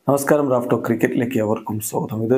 നമസ്കാരം റാഫ്റ്റോ ക്രിക്കറ്റിലേക്ക് അവർക്കും സ്വാഗതം ഇത്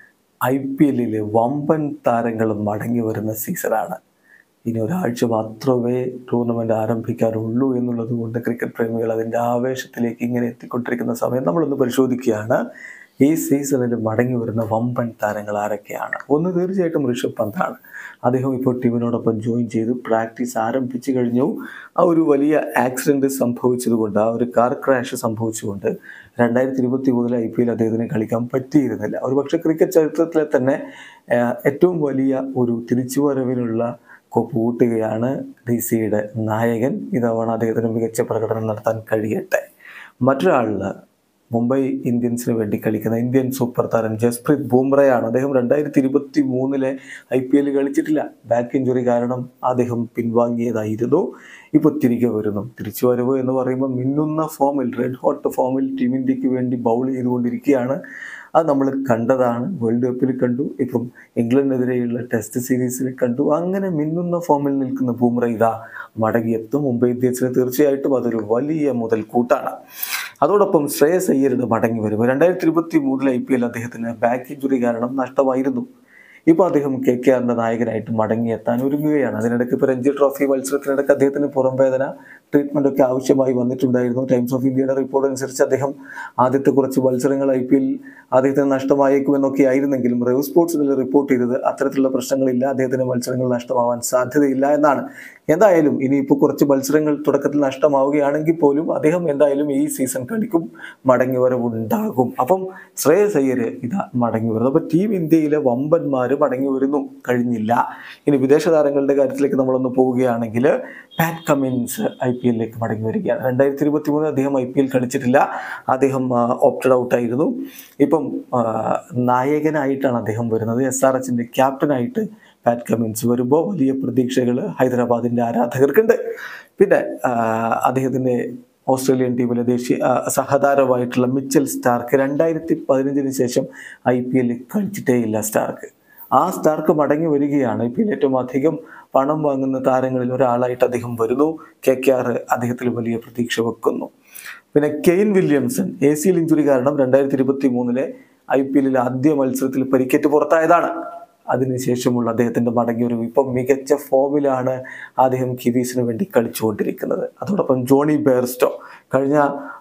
ഐ പി എല്ലിലെ വമ്പൻ താരങ്ങളും മടങ്ങി വരുന്ന സീസണാണ് ഇനി ഒരാഴ്ച മാത്രമേ ടൂർണമെന്റ് ആരംഭിക്കാറുള്ളൂ എന്നുള്ളത് കൊണ്ട് ക്രിക്കറ്റ് പ്രേമികൾ അതിൻ്റെ ആവേശത്തിലേക്ക് ഇങ്ങനെ എത്തിക്കൊണ്ടിരിക്കുന്ന സമയം നമ്മളൊന്ന് പരിശോധിക്കുകയാണ് ഈ സീസണിൽ മടങ്ങി വരുന്ന വമ്പൻ താരങ്ങൾ ആരൊക്കെയാണ് ഒന്ന് തീർച്ചയായിട്ടും ഋഷഭ് പന്താണ് അദ്ദേഹം ഇപ്പോൾ ടീമിനോടൊപ്പം ജോയിൻ ചെയ്ത് പ്രാക്ടീസ് ആരംഭിച്ചു കഴിഞ്ഞു ആ ഒരു വലിയ ആക്സിഡന്റ് സംഭവിച്ചതുകൊണ്ട് ആ ഒരു കാർ ക്രാഷ് സംഭവിച്ചുകൊണ്ട് രണ്ടായിരത്തി ഇരുപത്തി മൂന്നിൽ ഐ പി എൽ അദ്ദേഹത്തിന് കളിക്കാൻ പറ്റിയിരുന്നില്ല ഒരു പക്ഷേ ക്രിക്കറ്റ് ചരിത്രത്തിലെ തന്നെ ആ, ഏറ്റവും വലിയ ഒരു തിരിച്ചുവരവിനുള്ള കൊപ്പ് കൂട്ടുകയാണ് ഡി സിയുടെ നായകൻ ഇതവണ അദ്ദേഹത്തിന് മികച്ച പ്രകടനം നടത്താൻ കഴിയട്ടെ മറ്റൊരാളില് മുംബൈ ഇന്ത്യൻസിന് വേണ്ടി കളിക്കുന്ന ഇന്ത്യൻ സൂപ്പർ താരം ജസ്പ്രീത് ബുംറയാണ് അദ്ദേഹം രണ്ടായിരത്തി ഇരുപത്തി മൂന്നിലെ ഐ പി എൽ കളിച്ചിട്ടില്ല ബാക്ക് ഇഞ്ചുറി കാരണം അദ്ദേഹം പിൻവാങ്ങിയതായിരുന്നു ഇപ്പോൾ തിരികെ വരുന്നു തിരിച്ചു വരവ് എന്ന് പറയുമ്പോൾ മിന്നുന്ന ഫോമിൽ റെഡ് ഹോട്ട് ഫോമിൽ ടീം ഇന്ത്യക്ക് വേണ്ടി ബൗൾ ചെയ്തുകൊണ്ടിരിക്കുകയാണ് അത് നമ്മൾ കണ്ടതാണ് വേൾഡ് കപ്പിൽ കണ്ടു ഇപ്പം ഇംഗ്ലണ്ടിനെതിരെയുള്ള ടെസ്റ്റ് സീരീസിൽ കണ്ടു അങ്ങനെ മിന്നുന്ന ഫോമിൽ നിൽക്കുന്ന ബൂമ്ര ഇതാ മടങ്ങിയെത്തും മുംബൈ ഇന്ത്യൻസിന് തീർച്ചയായിട്ടും അതൊരു വലിയ മുതൽക്കൂട്ടാണ് അതോടൊപ്പം ശ്രേയസ് അയ്യരുടെ മടങ്ങി വരും രണ്ടായിരത്തി ഇരുപത്തി മൂന്നിൽ ഐ പി എൽ അദ്ദേഹത്തിന് ബാക്ക് ഇഞ്ചുറി കാരണം നഷ്ടമായിരുന്നു ഇപ്പോൾ അദ്ദേഹം കെ കെ ആറിന്റെ നായകനായിട്ട് മടങ്ങിയെത്താൻ ഒരുങ്ങുകയാണ് അതിനിടയ്ക്ക് ഇപ്പോൾ രഞ്ജി ട്രോഫി മത്സരത്തിനിടയ്ക്ക് അദ്ദേഹത്തിന് പുറം വേദന ട്രീറ്റ്മെന്റ് ഒക്കെ ആവശ്യമായി വന്നിട്ടുണ്ടായിരുന്നു ടൈംസ് ഓഫ് ഇന്ത്യയുടെ റിപ്പോർട്ട് അനുസരിച്ച് അദ്ദേഹം ആദ്യത്തെ കുറച്ച് മത്സരങ്ങൾ ഐ പി എൽ അദ്ദേഹത്തിന് നഷ്ടമായേക്കുമെന്നൊക്കെ ആയിരുന്നെങ്കിലും റെവ് സ്പോർട്സ് ഇതിൽ റിപ്പോർട്ട് ചെയ്തത് അത്തരത്തിലുള്ള പ്രശ്നങ്ങളില്ല അദ്ദേഹത്തിന് മത്സരങ്ങൾ നഷ്ടമാവാൻ സാധ്യതയില്ല എന്നാണ് എന്തായാലും ഇനിയിപ്പോൾ കുറച്ച് മത്സരങ്ങൾ തുടക്കത്തിൽ നഷ്ടമാവുകയാണെങ്കിൽ പോലും അദ്ദേഹം എന്തായാലും ഈ സീസൺ കളിക്കും മടങ്ങി വരവുണ്ടാകും അപ്പം ശ്രേയസ് അയ്യര് ഇതാ മടങ്ങി വരുന്നു അപ്പോൾ ടീം ഇന്ത്യയിലെ വമ്പന്മാർ മടങ്ങി വരുന്നു കഴിഞ്ഞില്ല ഇനി വിദേശ താരങ്ങളുടെ കാര്യത്തിലേക്ക് നമ്മളൊന്ന് പോവുകയാണെങ്കിൽ പാറ്റ് കമിൻസ് ഐ പി എല്ലിലേക്ക് മടങ്ങി വരികയാണ് രണ്ടായിരത്തി ഇരുപത്തി മൂന്ന് അദ്ദേഹം ഐ പി എൽ കളിച്ചിട്ടില്ല അദ്ദേഹം ഓപ്റ്റഡ് ഔട്ട് ആയിരുന്നു ഇപ്പം ആ, നായകനായിട്ടാണ് അദ്ദേഹം വരുന്നത് എസ് ആർ എച്ചിൻ്റെ ക്യാപ്റ്റനായിട്ട് പാറ്റ് കമിൻസ് വരുമ്പോൾ വലിയ പ്രതീക്ഷകൾ ഹൈദരാബാദിൻ്റെ ആരാധകർക്കുണ്ട് പിന്നെ ആ, അദ്ദേഹത്തിൻ്റെ ഓസ്ട്രേലിയൻ ടീമിലെ ദേശീയ ആ, സഹതാരമായിട്ടുള്ള മിച്ചൽ സ്റ്റാർക്ക് രണ്ടായിരത്തി പതിനഞ്ചിന് ശേഷം ഐ പി എല്ലിൽ കളിച്ചിട്ടേയില്ല സ്റ്റാർക്ക് ആ സ്റ്റാർക്ക് മടങ്ങി വരികയാണ് ഐ പി എൽ ഏറ്റവും അധികം പണം വാങ്ങുന്ന താരങ്ങളിൽ ഒരാളായിട്ട് അദ്ദേഹം വരുന്നു കെ കെ ആർ അദ്ദേഹത്തിൽ വലിയ പ്രതീക്ഷ വെക്കുന്നു പിന്നെ Kane Williamson A C L injury കാരണം രണ്ടായിരത്തി ഇരുപത്തി മൂന്നിലെ ഐ പി എല്ലിലെ ആദ്യ മത്സരത്തിൽ പരിക്കേറ്റ് പുറത്തായതാണ് അതിനുശേഷമുള്ള അദ്ദേഹത്തിന്റെ മടങ്ങിയൊരു ഇപ്പം മികച്ച ഫോമിലാണ് അദ്ദേഹം കിവീസിന് വേണ്ടി കളിച്ചുകൊണ്ടിരിക്കുന്നത് അതോടൊപ്പം ജോണി ബെയർസ്റ്റോ കഴിഞ്ഞ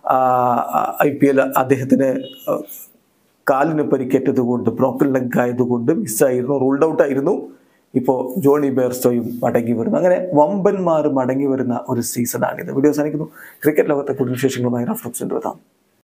ഐ പി എൽ അദ്ദേഹത്തിന് ആ, കാലിന് പരിക്കേറ്റത് കൊണ്ട് ബ്രോക്കൺ ലെഗ് ആയതുകൊണ്ട് മിസ്സായിരുന്നു റൂൾഡ് ഔട്ട് ആയിരുന്നു ഇപ്പോൾ ജോണി ബെയർസ്റ്റോയും മടങ്ങി വരുന്നു അങ്ങനെ വമ്പന്മാർ മടങ്ങി വരുന്ന ഒരു സീസണാണിത് വീഡിയോ അവസാനിക്കുന്നു ക്രിക്കറ്റ് ലോകത്തെ കൂടുതൽ വിശേഷങ്ങളുമായി റഫ്ലക്സിൻ്റെ എത്താം